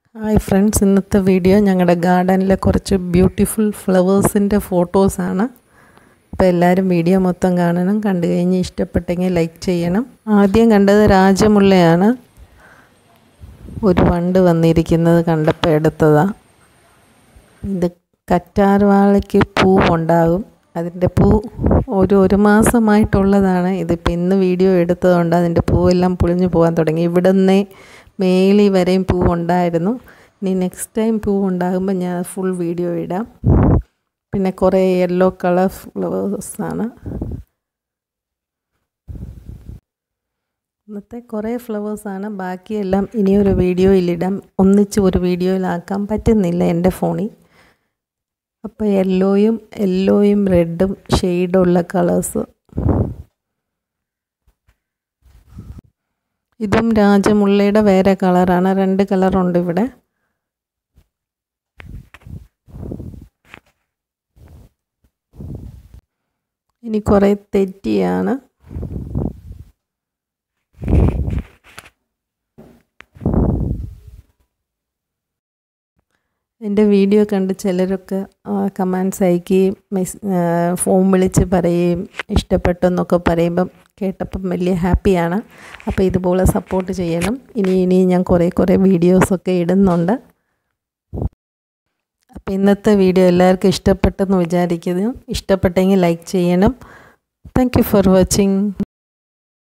hi friends ഇന്നത്തെ video ഞങ്ങളുടെ ഗാർഡനിലെ കുറച്ച് ബ്യൂട്ടിഫുൾ ഫ്ലവേഴ്സിൻ്റെ ഫോട്ടോസാണ് അപ്പോൾ എല്ലാവരും വീഡിയോ മൊത്തം കാണണം കണ്ടു കഴിഞ്ഞ് ഇഷ്ടപ്പെട്ടെങ്കിൽ ലൈക്ക് ചെയ്യണം ആദ്യം കണ്ടത് രാജമുല്ലയാണ് ഒരു വണ്ട് വന്നിരിക്കുന്നത് കണ്ടപ്പോൾ എടുത്തതാണ് ഇത് കറ്റാർവാഴയ്ക്ക് പൂവുണ്ടാകും അതിൻ്റെ പൂ ഒരു ഒരു മാസമായിട്ടുള്ളതാണ് ഇതിപ്പോൾ ഇന്ന് വീഡിയോ എടുത്തതുകൊണ്ട് അതിൻ്റെ പൂവെല്ലാം പൊളിഞ്ഞു പോകാൻ തുടങ്ങി ഇവിടെ നിന്നേ മേലി വരെയും പൂവുണ്ടായിരുന്നു ഇനി നെക്സ്റ്റ് ടൈം പൂവുണ്ടാകുമ്പോൾ ഞാൻ ഫുൾ വീഡിയോ ഇടാം പിന്നെ കുറേ യെല്ലോ കളർ ഫ്ലവേഴ്സാണ് ഇന്നത്തെ കുറേ ഫ്ലവേഴ്സാണ് ബാക്കിയെല്ലാം ഇനിയൊരു വീഡിയോയിലിടാം ഒന്നിച്ച് ഒരു വീഡിയോയിലാക്കാൻ പറ്റുന്നില്ല എൻ്റെ ഫോണിൽ അപ്പോൾ യെല്ലോയും യെല്ലോയും റെഡും ഷെയ്ഡുള്ള കളേഴ്സ് ഇതും രാജമുള്ളയുടെ വേറെ കളറാണ് രണ്ട് കളറുണ്ട് ഇവിടെ ഇനി കുറേ തെറ്റിയാണ് എൻ്റെ വീഡിയോ കണ്ട് ചിലരൊക്കെ കമൻസ് അയക്കുകയും മെസ് ഫോൺ വിളിച്ച് പറയുകയും ഇഷ്ടപ്പെട്ടെന്നൊക്കെ പറയുമ്പം കേട്ടപ്പം വലിയ ഹാപ്പിയാണ് അപ്പോൾ ഇതുപോലെ സപ്പോർട്ട് ചെയ്യണം ഇനി ഇനി ഞാൻ കുറേ കുറേ വീഡിയോസൊക്കെ ഇടുന്നുണ്ട് അപ്പോൾ ഇന്നത്തെ വീഡിയോ എല്ലാവർക്കും ഇഷ്ടപ്പെട്ടെന്ന് വിചാരിക്കുന്നു ഇഷ്ടപ്പെട്ടെങ്കിൽ ലൈക്ക് ചെയ്യണം താങ്ക് ഫോർ വാച്ചിങ്